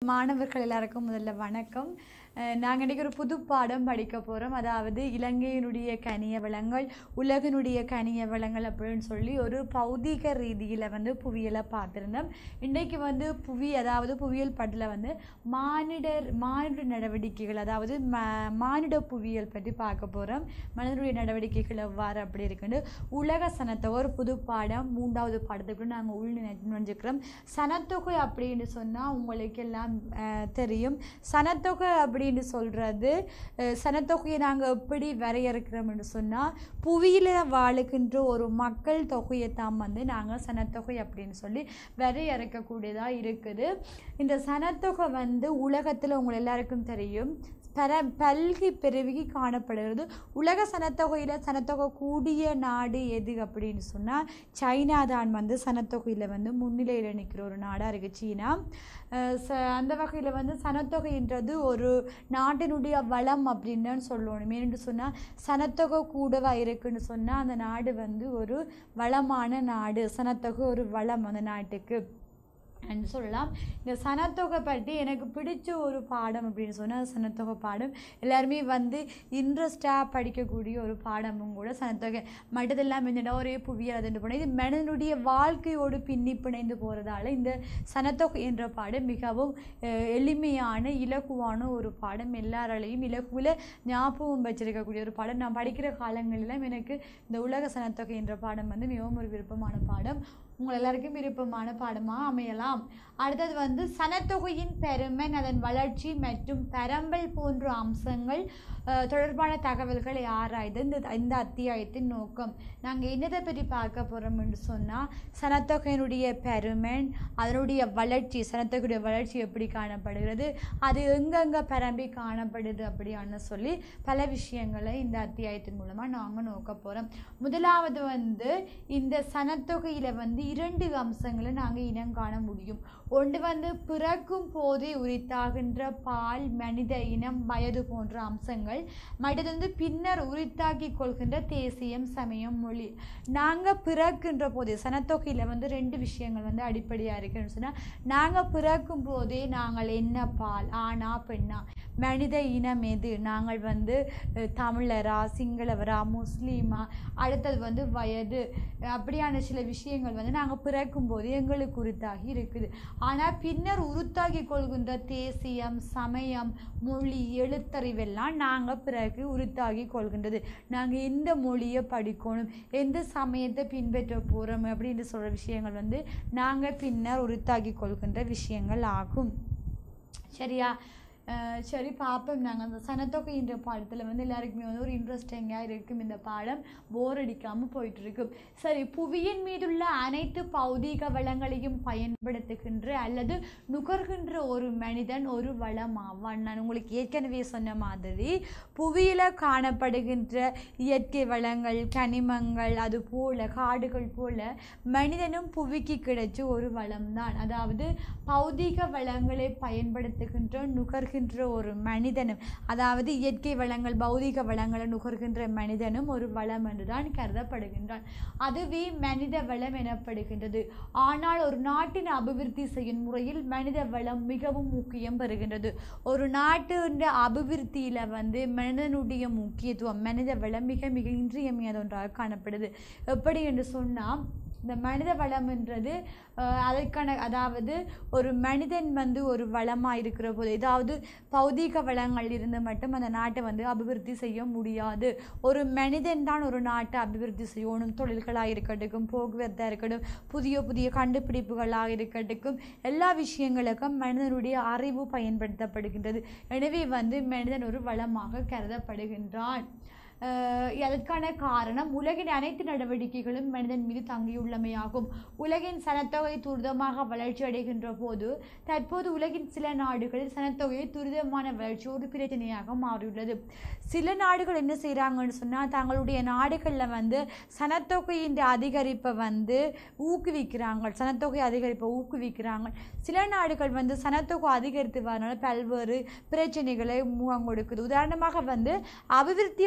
மாணவர்கள் எல்லாருக்கும் முதல்ல வணக்கம் நாங்கள் இன்றைக்கி ஒரு புது பாடம் படிக்க போகிறோம் அதாவது இலங்கையினுடைய கனிய வளங்கள் உலகினுடைய கனிய வளங்கள் அப்படின்னு சொல்லி ஒரு பௌதீக ரீதியில் வந்து புவியியலை பார்த்துருந்தோம் இன்றைக்கு வந்து புவி அதாவது புவியியல் பட்டில் வந்து மானிடர் மானிட நடவடிக்கைகள் அதாவது ம மானிட புவியியல் பற்றி பார்க்க போகிறோம் மனிதனுடைய நடவடிக்கைகள் எவ்வாறு அப்படி இருக்குன்னு உலக சனத்தொகை ஒரு புது பாடம் மூன்றாவது பாடத்துக்கு நாங்கள் உள் நுழைஞ்சுக்கிறோம் சனத்தொகை அப்படின்னு சொன்னால் உங்களுக்கு எல்லாம் அஹ், தெரியும் சனத்தொகை அப்படின்னு சொல்கிறது சனத்தொகையை நாங்கள் எப்படி வரையறுக்கிறோம்னு சொன்னால் புவியில் வாழுகின்ற ஒரு மக்கள் தொகையை தான் வந்து நாங்கள் சனத்தொகை அப்படின்னு சொல்லி வரையறுக்கக்கூடியதாக இருக்குது இந்த சனத்தொகை வந்து உலகத்தில் உங்கள் எல்லாருக்கும் தெரியும் பர பல்கி பெருகி காணப்படுகிறது உலக சனத்தொகையில் சனத்தொகை கூடிய நாடு எது அப்படின்னு சொன்னால் சைனா தான் வந்து சனத்தொகையில் வந்து முன்னிலையில் நிற்கிற ஒரு நாடாக இருக்குது சீனா அஹ் ச அந்த வகையில் வந்து சனத்தொகைன்றது ஒரு நாட்டினுடைய வளம் அப்படின்னு சொல்லணும் ஏன்னு சொன்னால் சனத்தொகை கூடவா இருக்குன்னு சொன்னால் அந்த நாடு வந்து ஒரு வளமான நாடு சனத்தொகை ஒரு வளம் அந்த நாட்டுக்கு அப்படின்னு சொல்லலாம் இந்த சனத்தொகை பற்றி எனக்கு பிடிச்ச ஒரு பாடம் அப்படின்னு சொன்னால் சனத்தொகை பாடம் எல்லாருமே வந்து இன்ட்ரெஸ்டாக படிக்கக்கூடிய ஒரு பாடமும் கூட சனத்தொகை மற்றதெல்லாம் என்னடா ஒரே புவியல் அதுன்னு போனால் இது மனிதனுடைய வாழ்க்கையோடு பின்னி பிணைந்து போகிறதால இந்த சனத்தொகை என்ற பாடம் மிகவும் அஹ், எளிமையான இலகுவான ஒரு பாடம் எல்லாராலையும் இலகுவில் ஞாபகம் வச்சிருக்கக்கூடிய ஒரு பாடம் நான் படிக்கிற காலங்களிலும் எனக்கு இந்த உலக சனத்தொகை என்ற பாடம் வந்து மிகவும் ஒரு விருப்பமான பாடம் உங்கள் எல்லாருக்கும் விருப்பமான பாடமாக அமையலாம் அடுத்தது வந்து சனத்தொகையின் பெருமன் அதன் வளர்ச்சி மற்றும் பரம்பல் போன்ற அம்சங்கள் அஹ், தொடர்பான தகவல்களை ஆராய்ந்து இந்த இந்த அத்தியாயத்தின் நோக்கம் நாங்கள் என்னதை பற்றி பார்க்க போகிறோம் என்று சொன்னால் சனத்தொகையினுடைய பெருமன் அதனுடைய வளர்ச்சி சனத்தொகையுடைய வளர்ச்சி எப்படி காணப்படுகிறது அது எங்கெங்கே பரம்பி காணப்படுது அப்படியான சொல்லி பல விஷயங்களை இந்த அத்தியாயத்தின் மூலமாக நாங்கள் நோக்க போகிறோம் முதலாவது வந்து இந்த சனத்தொகையில் வந்து இரண்டு அம்சங்களை நாங்கள் இனம் காண முடியும் ஒன்று வந்து பிறக்கும் போதே உரித்தாகின்ற பால் மனித இனம் வயது போன்ற அம்சங்கள் மற்றது வந்து பின்னர் உரித்தாக்கி கொள்கின்ற தேசியம் சமயம் மொழி நாங்கள் பிறக்கின்ற போதே சனத்தொகையில் வந்து ரெண்டு விஷயங்கள் வந்து அடிப்படையாக இருக்குன்னு சொன்னால் நாங்கள் பிறக்கும் போதே நாங்கள் என்ன பால் ஆணா பெண்ணா மனித இனம் எது நாங்கள் வந்து அஹ், தமிழரா சிங்களவரா முஸ்லீமா அடுத்தது வந்து வயது அஹ், அப்படியான சில விஷயங்கள் வந்து நாங்கள் பிறக்கும் போது எங்களுக்கு உருத்தாகி இருக்குது ஆனால் பின்னர் உருத்தாகி கொள்கின்ற தேசியம் சமயம் மொழி எழுத்தறிவெல்லாம் நாங்கள் பிறகு உருத்தாகி கொள்கின்றது நாங்கள் எந்த மொழியை படிக்கணும் எந்த சமயத்தை பின்பற்ற போகிறோம் அப்படின்னு சொல்கிற விஷயங்கள் வந்து நாங்கள் பின்னர் உருத்தாக்கி கொள்கின்ற விஷயங்கள் ஆகும் சரியா அஹ் சரி பார்ப்போம் நாங்கள் அந்த சனத்தொகைன்ற பாடத்தில் வந்து எல்லாருக்குமே வந்து ஒரு இன்ட்ரெஸ்டிங்காக இருக்கும் இந்த பாடம் போர் அடிக்காமல் போயிட்டு இருக்கும் சரி புவியின் மீதுள்ள அனைத்து பௌதீக வளங்களையும் பயன்படுத்துகின்ற அல்லது நுகர்கின்ற ஒரு மனிதன் ஒரு வளம் ஆவான் நான் உங்களுக்கு ஏற்கனவே சொன்ன மாதிரி புவியில் காணப்படுகின்ற இயற்கை வளங்கள் கனிமங்கள் அது போல காடுகள் போல மனிதனும் புவிக்கு கிடைச்ச ஒரு வளம்தான் அதாவது பௌதீக வளங்களை பயன்படுத்துகின்ற நுகர்கின்ற ஒரு மனிதனும் அதாவது இயற்கை வளங்கள் பௌதீக வளங்களை நுகர்கின்ற மனிதனும் ஒரு வளம் என்றுதான் கருதப்படுகின்றான் அதுவே மனித வளம் எனப்படுகின்றது ஆனால் ஒரு நாட்டின் அபிவிருத்தி செய்யும் முறையில் மனித வளம் மிகவும் முக்கியம் பெறுகின்றது ஒரு நாட்டின் அபிவிருத்தியில் வந்து மனிதனுடைய முக்கியத்துவம் மனித வளம் மிக மிக இன்றியமையாத ஒன்றாக காணப்படுது எப்படி என்று சொன்னால் இந்த மனித வளம்ன்றது அஹ், அதற்கான அதாவது ஒரு மனிதன் வந்து ஒரு வளமாக இருக்கிற போது ஏதாவது பௌதீக வளங்கள் இருந்து மட்டும் அந்த நாட்டை வந்து அபிவிருத்தி செய்ய முடியாது ஒரு மனிதன் தான் ஒரு நாட்டை அபிவிருத்தி செய்யணும் தொழில்களாக இருக்கட்டும் போக்குவரத்தாக இருக்கட்டும் புதிய புதிய கண்டுபிடிப்புகளாக இருக்கட்டும் எல்லா விஷயங்களுக்கும் மனிதனுடைய அறிவு பயன்படுத்தப்படுகின்றது எனவே வந்து மனிதன் ஒரு வளமாக கருதப்படுகின்றான் அஹ் அதற்கான காரணம் உலகின் அனைத்து நடவடிக்கைகளும் மனிதன் மீது தங்கியுள்ளமையாகும் உலகின் சனத்தொகை துரிதமாக வளர்ச்சி அடைகின்ற போது தற்போது உலகின் சில நாடுகளில் சனத்தொகை துரிதமான வளர்ச்சி ஒரு பிரச்சனையாக மாறியுள்ளது சில நாடுகள் என்ன செய்கிறாங்கன்னு சொன்னால் தங்களுடைய நாடுகளில் வந்து சனத்தொகையின் அதிகரிப்பை வந்து ஊக்குவிக்கிறாங்க சனத்தொகை அதிகரிப்பை ஊக்குவிக்கிறாங்க சில நாடுகள் வந்து சனத்தொகை அதிகரித்து வரனால பல்வேறு பிரச்சனைகளை முகம் கொடுக்குது உதாரணமாக வந்து அபிவிருத்தி அடைந்த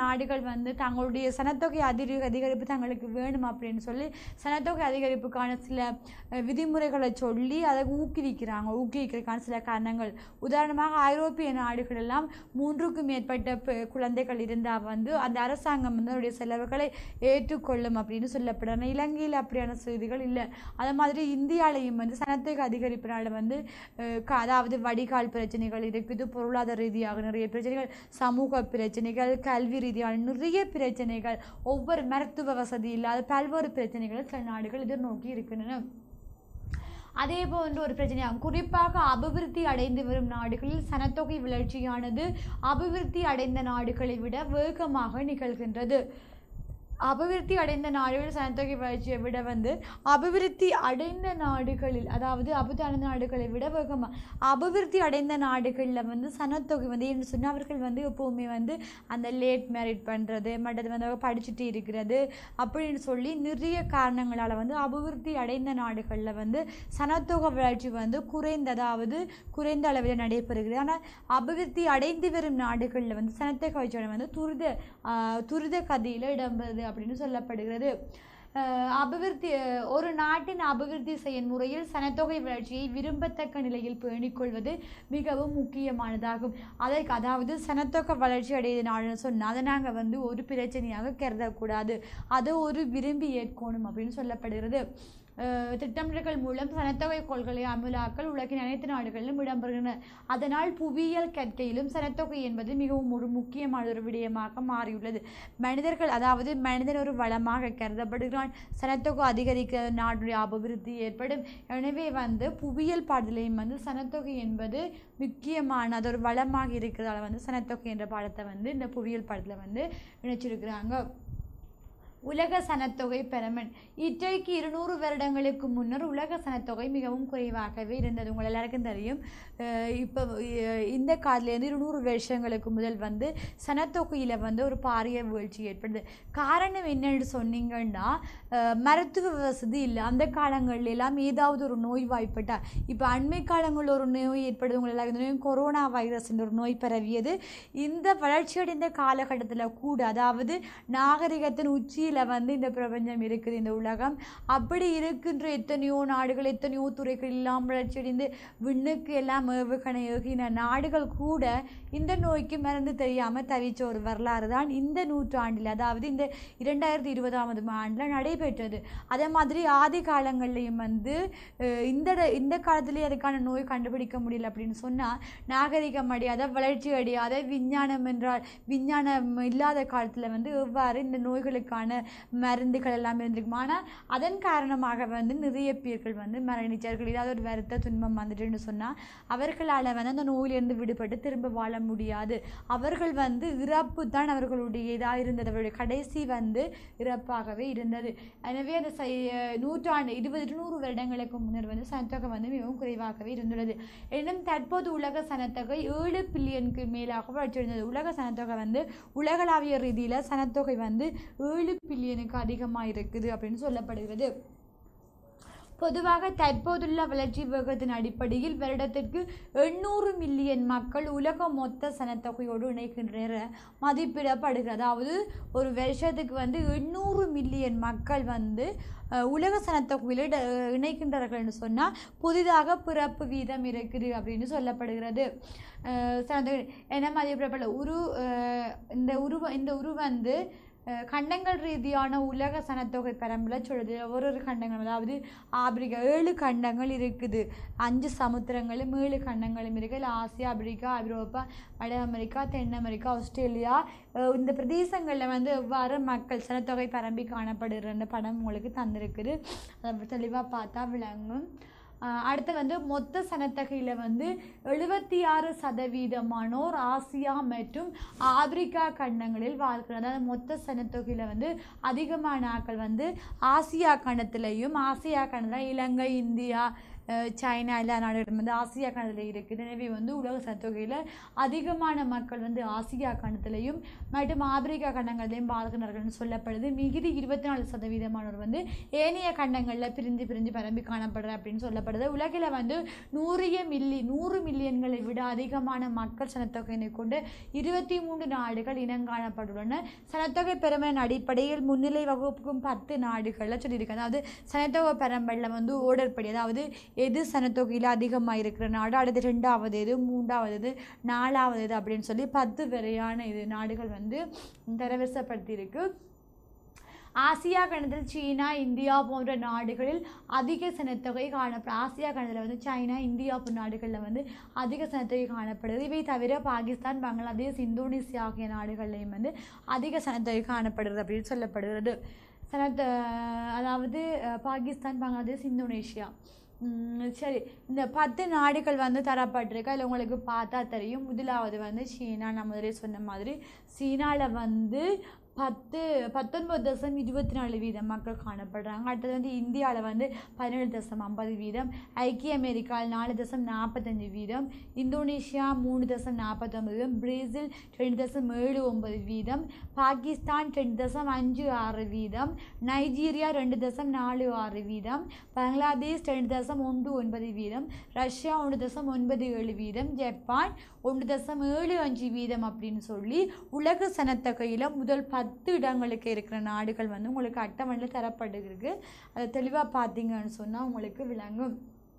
நாடுகள் வந்து தங்களுடைய சனத்தொகை அதிக அதிகரிப்பு தங்களுக்கு வேணும் அப்படின்னு சொல்லி சனத்தொகை அதிகரிப்புக்கான சில அஹ், விதிமுறைகளை சொல்லி அதை ஊக்குவிக்கிறாங்க ஊக்குவிக்கிறதுக்கான சில காரணங்கள் உதாரணமாக ஐரோப்பிய நாடுகள் எல்லாம் மூன்றுக்கும் மேற்பட்ட பெ- குழந்தைகள் இருந்தால் வந்து அந்த அரசாங்கம் வந்து அதனுடைய செலவுகளை ஏற்றுக்கொள்ளும் அப்படின்னு சொல்லப்படுறாங்க இலங்கையில் அப்படியான செய்திகள் இல்லை அதே மாதிரி இந்தியாலையும் வந்து சனத்தொகை அதிகரிப்பினால வந்து அஹ், க- அதாவது வடிகால் பிரச்சனைகள் இருக்குது பொருளாதார ரீதியாக நிறைய பிரச்சனைகள் சமூக பிரச்சனைகள் கல்வி ரீதியான நிறைய பிரச்சனைகள் ஒவ்வொரு மருத்துவ வசதி இல்லாத பல்வேறு பிரச்சனைகள் சில நாடுகள் எதிர்நோக்கி இருக்கின்றன அதே போன்ற ஒரு பிரச்சனையாகும் குறிப்பாக அபிவிருத்தி அடைந்து வரும் நாடுகளில் சனத்தொகை வளர்ச்சியானது அபிவிருத்தி அடைந்த நாடுகளை விட வேகமாக நிகழ்கின்றது அபிவிருத்தி அடைந்த நாடுகளில் சனத்தொகை வளர்ச்சியை விட வந்து அபிவிருத்தி அடைந்த நாடுகளில் அதாவது அபிவிருத்தி அடைந்த நாடுகளை விட வேகமாக அபிவிருத்தி அடைந்த நாடுகளில் வந்து சனத்தொகை வந்து என்ன சொன்னால் அவர்கள் வந்து எப்போவுமே வந்து அந்த லேட் மேரிட் பண்ணுறது மற்றது வந்து அவங்க படிச்சுட்டு இருக்கிறது அப்படின்னு சொல்லி நிறைய காரணங்களால் வந்து அபிவிருத்தி அடைந்த நாடுகளில் வந்து சனத்தொகை வளர்ச்சி வந்து குறைந்த அதாவது குறைந்த அளவில் நடைபெறுகிறது ஆனால் அபிவிருத்தி அடைந்து வரும் நாடுகளில் வந்து சனத்தொகை வளர்ச்சி வந்து துரித ஆஹ், துரித கதியில் இடம்பெறுது அப்படின்னு சொல்லப்படுகிறது அஹ் அபிவிருத்தி அஹ் ஒரு நாட்டின் அபிவிருத்தி செயல்முறையில் சனத்தொகை வளர்ச்சியை விரும்பத்தக்க நிலையில் பேணிக்கொள்வது மிகவும் முக்கியமானதாகும் அதற்கு அதாவது சனத்தொகை வளர்ச்சி அடையுது நாடுன்னு சொன்னால் அதை நாங்கள் வந்து ஒரு பிரச்சனையாக கருதக்கூடாது அதை ஒரு விரும்பி ஏற்கணும் அப்படின்னு சொல்லப்படுகிறது அஹ் திட்டமிடல்கள் மூலம் சனத்தொகை கொள்கை அமலாக்கல் உலகின் அனைத்து நாடுகளிலும் இடம்பெறுகின்றன அதனால் புவியியல் கற்கையிலும் சனத்தொகை என்பது மிகவும் ஒரு முக்கியமான ஒரு விடயமாக மாறியுள்ளது மனிதர்கள் அதாவது மனிதன் ஒரு வளமாக கருதப்படுகிறான் சனத்தொகை அதிகரிக்க நாடுடைய அபிவிருத்தி ஏற்படும் எனவே வந்து புவியியல் பாடலையும் வந்து சனத்தொகை என்பது முக்கியமான அது ஒரு வளமாக இருக்கிறதால வந்து சனத்தொகை என்ற பாடத்தை வந்து இந்த புவியியல் பாடத்தில் வந்து இணைச்சிருக்கிறாங்க உலக சனத்தொகை பெருமன் இற்றைக்கு இருநூறு வருடங்களுக்கு முன்னர் உலக சனத்தொகை மிகவும் குறைவாகவே இருந்தது உங்கள் எல்லாருக்கும் தெரியும் அஹ் இப்போ அஹ் இந்த காலத்துலேருந்து இருநூறு வருஷங்களுக்கு முதல் வந்து சனத்தொகையில் வந்து ஒரு பாரிய வீழ்ச்சி ஏற்படுது காரணம் என்னன்னு சொன்னீங்கன்னா அஹ் மருத்துவ வசதி இல்லை அந்த காலங்கள்ல எல்லாம் ஏதாவது ஒரு நோய் வாய்ப்பட்டா இப்போ அண்மை காலங்களில் ஒரு நோய் ஏற்படுது உங்கள் எல்லாருக்கும் தெரியும் கொரோனா வைரஸ் என்ற ஒரு நோய் பரவியது இந்த வளர்ச்சியடைந்த காலகட்டத்தில் கூட அதாவது நாகரிகத்தின் உச்சியில் வந்து இந்த பிரபஞ்சம் இருக்குது இந்த உலகம் அப்படி இருக்கின்ற எத்தனையோ நாடுகள் எத்தனையோ துறைகள் எல்லாம் வளர்ச்சியடைந்து விண்ணுக்கு எல்லாம் ஏவுகணை ஏகின நாடுகள் கூட இந்த நோய்க்கு மருந்து தெரியாமல் தவிச்ச ஒரு வரலாறு தான் இந்த நூற்றாண்டில் அதாவது இந்த இரண்டாயிரத்தி இருபதாவது ஆண்டில் நடைபெற்றது அதே மாதிரி ஆதி காலங்கள்லையும் வந்து அஹ் இந்த ட- இந்த காலத்திலேயே அதுக்கான நோய் கண்டுபிடிக்க முடியல அப்படின்னு சொன்னால் நாகரிகம் அடையாத வளர்ச்சி அடையாத விஞ்ஞானம் என்றால் விஞ்ஞானம் இல்லாத காலத்தில் வந்து எவ்வாறு இந்த நோய்களுக்கான மருந்துகள் எல்லாம் இருந்திருக்கும் ஆனால் அதன் காரணமாக வந்து நிறைய பேர்கள் வந்து மரணிச்சார்கள் ஏதாவது ஒரு வருத்த துன்பம் வந்துட்டுன்னு சொன்னால் அவர்களால் வந்து அந்த நோயிலிருந்து விடுபட்டு திரும்ப வாழ முடியாது அவர்கள் வந்து இறப்பு தான் அவர்களுடைய இதாக இருந்தது அவருடைய கடைசி வந்து இறப்பாகவே இருந்தது எனவே அந்த சை நூற்றாண்டு இருபது இருநூறு வருடங்களுக்கு முன்னர் வந்து சனத்தொகை வந்து மிகவும் குறைவாகவே இருந்துள்ளது எனினும் தற்போது உலக சனத்தொகை ஏழு பில்லியனுக்கு மேலாக வளர்ச்சியடைந்தது உலக சனத்தொகை வந்து உலகளாவிய ரீதியில் சனத்தொகை வந்து ஏழு பில்லியனுக்கு அதிகமாக இருக்குது அப்படின்னு சொல்லப்படுகிறது பொதுவாக தற்போதுள்ள வளர்ச்சி வேகத்தின் அடிப்படையில் வருடத்திற்கு எண்ணூறு மில்லியன் மக்கள் உலக மொத்த சனத்தொகையோடு இணைக்கின்றனர் என மதிப்பிடப்படுகிறது அதாவது ஒரு வருஷத்துக்கு வந்து எண்ணூறு மில்லியன் மக்கள் வந்து அஹ், உலக சனத்தொகையில் இட- இணைக்கின்றார்கள்னு சொன்னால் புதிதாக பிறப்பு வீதம் இருக்குது அப்படின்னு சொல்லப்படுகிறது அஹ், சனத்தொகை என்ன மதிப்பிடப்படல உரு அஹ், இந்த உருவ இந்த உரு வந்து அஹ் கண்டங்கள் ரீதியான உலக சனத்தொகை பரம்பல சொல்லுது ஒரு ஒரு கண்டங்கள் அதாவது ஆப்பிரிக்கா ஏழு கண்டங்கள் இருக்குது அஞ்சு சமுத்திரங்களும் ஏழு கண்டங்களும் இருக்குது இதுல ஆசியா ஆப்பிரிக்கா ஐரோப்பா வட அமெரிக்கா தென் அமெரிக்கா ஆஸ்திரேலியா அஹ் இந்த பிரதேசங்களில் வந்து எவ்வாறு மக்கள் சனத்தொகை பரம்பி காணப்படுகிற படம் உங்களுக்கு தந்திருக்குது அதை தெளிவாக பார்த்தா விளங்கும் ஆஹ் அடுத்து வந்து மொத்த சனத்தொகையில் வந்து எழுபத்தி ஆறு சதவீதமானோர் ஆசியா மற்றும் ஆப்பிரிக்கா கண்டங்களில் வாழ்கிறார் அதாவது மொத்த சனத்தொகையில் வந்து அதிகமான ஆட்கள் வந்து ஆசியா கண்டத்திலையும் ஆசியா கண்டத்தில் இலங்கை இந்தியா அஹ், சைனா எல்லா நாடுகளும் வந்து ஆசியா கண்டத்தில் இருக்குது எனவே வந்து உலக சனத்தொகையில் அதிகமான மக்கள் வந்து ஆசியா கண்டத்திலையும் மற்றும் ஆப்பிரிக்கா கண்டங்களையும் வாழ்கிறார்கள்னு சொல்லப்படுது மிகுதி இருபத்தி நாலு சதவீதமானவர் வந்து ஏனைய கண்டங்களில் பிரிந்து பிரிந்து பரம்பி காணப்படுற அப்படின்னு சொல்லப்படுது உலகில் வந்து நூறிய மில்லி நூறு மில்லியன்களை விட அதிகமான மக்கள் சனத்தொகையினை கொண்டு இருபத்தி மூன்று நாடுகள் இனங்காணப்பட்டுள்ளன சனத்தொகை பெருமையின் அடிப்படையில் முன்னிலை வகுப்புக்கும் பத்து நாடுகளில் சொல்லியிருக்கு அதாவது சனத்தொகை பெரம்பலில் வந்து ஓடற்படி அதாவது எது சனத்தொகையில் அதிகமாக இருக்கிற நாடு அடுத்து ரெண்டாவது எது மூன்றாவது எது நாலாவது எது அப்படின்னு சொல்லி பத்து வரையான இது நாடுகள் வந்து தரவரிசப்படுத்தியிருக்கு ஆசியா கண்டத்தில் சீனா இந்தியா போன்ற நாடுகளில் அதிக சனத்தொகை காணப்படும் ஆசியா கண்டத்தில் வந்து சைனா இந்தியா போன்ற நாடுகளில் வந்து அதிக சனத்தொகை காணப்படுது இவை தவிர பாகிஸ்தான் பங்களாதேஷ் இந்தோனேசியா ஆகிய நாடுகள்லையும் வந்து அதிக சனத்தொகை காணப்படுகிறது அப்படின்னு சொல்லப்படுகிறது சனத்த அதாவது அஹ், பாகிஸ்தான் பங்களாதேஷ் இந்தோனேஷியா உம், சரி இந்த பத்து நாடுகள் வந்து தரப்பட்டிருக்கு அதில் உங்களுக்கு பார்த்தா தெரியும் முதலாவது வந்து சீனா நான் முதலே சொன்ன மாதிரி சீனாவில் வந்து பத்து பத்தொன்பது தசம் இருபத்தி நாலு வீதம் மக்கள் காணப்படுறாங்க அடுத்தது வந்து இந்தியாவில் வந்து பதினேழு தசம் ஐம்பது வீதம் ஐக்கிய அமெரிக்காவில் நாலு தசம் நாற்பத்தஞ்சு வீதம் இந்தோனேஷியா மூணு தசம் நாற்பத்தொம்பது வீதம் பிரேசில் ரெண்டு தசம் ஏழு ஒன்பது வீதம் பாகிஸ்தான் ரெண்டு தசம் அஞ்சு ஆறு வீதம் நைஜீரியா ரெண்டு தசம் நாலு ஆறு வீதம் பங்களாதேஷ் ரெண்டு தசம் ஒன்று ஒன்பது வீதம் ரஷ்யா ஒன்று தசம் ஒன்பது ஏழு வீதம் ஜப்பான் ஒன்று தசம் ஏழு அஞ்சு வீதம் அப்படின்னு சொல்லி உலக சனத்தொகையில் முதல் பத்து இடங்களுக்கு இருக்கிற நாடுகள் வந்து உங்களுக்கு அட்டவணையில் தரப்படுகிறது அதை தெளிவாக பார்த்தீங்கன்னு சொன்னால் உங்களுக்கு விளங்கும்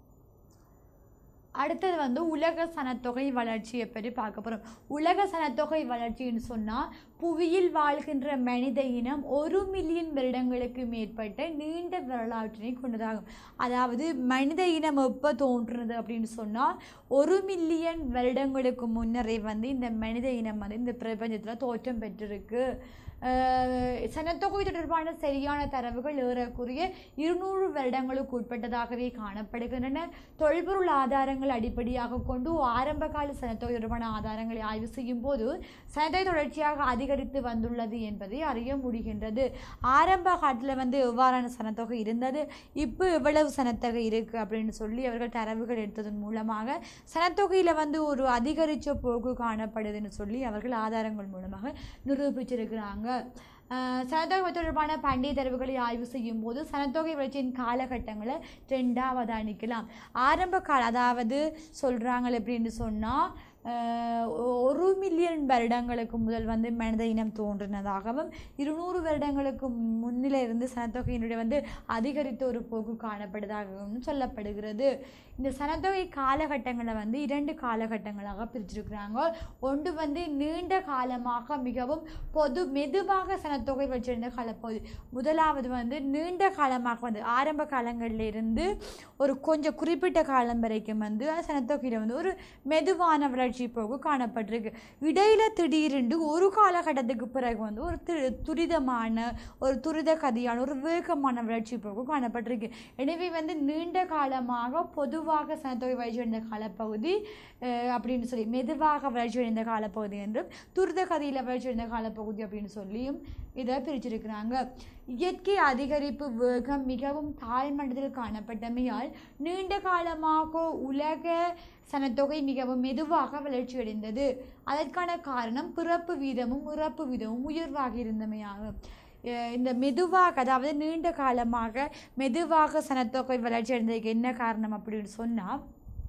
அடுத்தது வந்து உலக சனத்தொகை வளர்ச்சியை பற்றி பார்க்க போகிறோம் உலக சனத்தொகை வளர்ச்சின்னு சொன்னால் புவியில் வாழ்கின்ற மனித இனம் ஒரு மில்லியன் வருடங்களுக்கு மேற்பட்ட நீண்ட வரலாற்றினை கொண்டதாகும் அதாவது மனித இனம் எப்போ தோன்றுனது அப்படின்னு சொன்னால் ஒரு மில்லியன் வருடங்களுக்கு முன்னரே வந்து இந்த மனித இனம் வந்து இந்த பிரபஞ்சத்தில் தோற்றம் பெற்றிருக்கு அஹ் சனத்தொகை தொடர்பான சரியான தரவுகள் ஏறக்குறைய இருநூறு வருடங்களுக்கு உட்பட்டதாகவே காணப்படுகின்றன தொல்பொருள் ஆதாரங்கள் அடிப்படையாக கொண்டு ஆரம்ப கால சனத்தொகை தொடர்பான ஆதாரங்களை ஆய்வு செய்யும் போது சனத்தொகை தொடர்ச்சியாக அதிகரித்து வந்துள்ளது என்பதை அறிய முடிகின்றது ஆரம்ப காலத்தில் வந்து எவ்வாறான சனத்தொகை இருந்தது இப்போ எவ்வளவு சனத்தொகை இருக்குது அப்படின்னு சொல்லி அவர்கள் தரவுகள் எடுத்ததன் மூலமாக சனத்தொகையில் வந்து ஒரு அதிகரித்த போக்கு காணப்படுதுன்னு சொல்லி அவர்கள் ஆதாரங்கள் மூலமாக நிரூபிச்சிருக்கிறாங்க அஹ் சனத்தொகை தொடர்பான பண்டைய தரவுகளை ஆய்வு செய்யும் போது சனத்தொகை வளர்ச்சியின் காலகட்டங்களை ரெண்டாவது அணிக்கலாம் ஆரம்ப கால அதாவது சொல்கிறாங்க எப்படின்னு சொன்னால் ஒரு மில்லியன் வருடங்களுக்கு முதல் வந்து மனித இனம் தோன்றினதாகவும் இருநூறு வருடங்களுக்கு முன்னில இருந்து சனத்தொகையினுடைய வந்து அதிகரித்த ஒரு போக்கு காணப்படுவதாகவும் சொல்லப்படுகிறது இந்த சனத்தொகை காலகட்டங்களை வந்து இரண்டு காலகட்டங்களாக பிரிச்சிருக்கிறாங்க ஒன்று வந்து நீண்ட காலமாக மிகவும் பொது மெதுவாக சனத்தொகை வச்சிருந்த காலப்பகுதி முதலாவது வந்து நீண்ட காலமாக வந்து ஆரம்ப காலங்கள்ல இருந்து ஒரு கொஞ்சம் குறிப்பிட்ட காலம் வரைக்கும் வந்து சனத்தொகையில் வந்து ஒரு மெதுவான வளர்ச்சி போக்கு காணப்பட்டிருக்கு இடையில திடீரென்று ஒரு காலகட்டத்துக்கு பிறகு வந்து ஒரு தி- துரிதமான ஒரு துரித கதியான ஒரு வேகமான வளர்ச்சி போக்கு காணப்பட்டிருக்கு எனவே வந்து நீண்ட காலமாக பொதுவாக சனத்தொகை வளர்ச்சி அடைந்த காலப்பகுதி அஹ், அப்படின்னு சொல்லி மெதுவாக வளர்ச்சி அடைந்த காலப்பகுதி என்றும் துரித கதியில் வளர்ச்சி அடைந்த காலப்பகுதி அப்படின்னு சொல்லியும் இதை பிரிச்சிருக்கிறாங்க இயற்கை அதிகரிப்பு வேகம் மிகவும் தாழ்மட்டத்தில் காணப்பட்டமையால் நீண்ட காலமாக உலக சனத்தொகை மிகவும் மெதுவாக வளர்ச்சியடைந்தது அதற்கான காரணம் பிறப்பு வீதமும் இறப்பு வீதமும் உயர்வாக இருந்தமையாகும் அஹ் இந்த மெதுவாக அதாவது நீண்ட காலமாக மெதுவாக சனத்தொகை வளர்ச்சி அடைந்ததுக்கு என்ன காரணம் அப்படின்னு சொன்னால்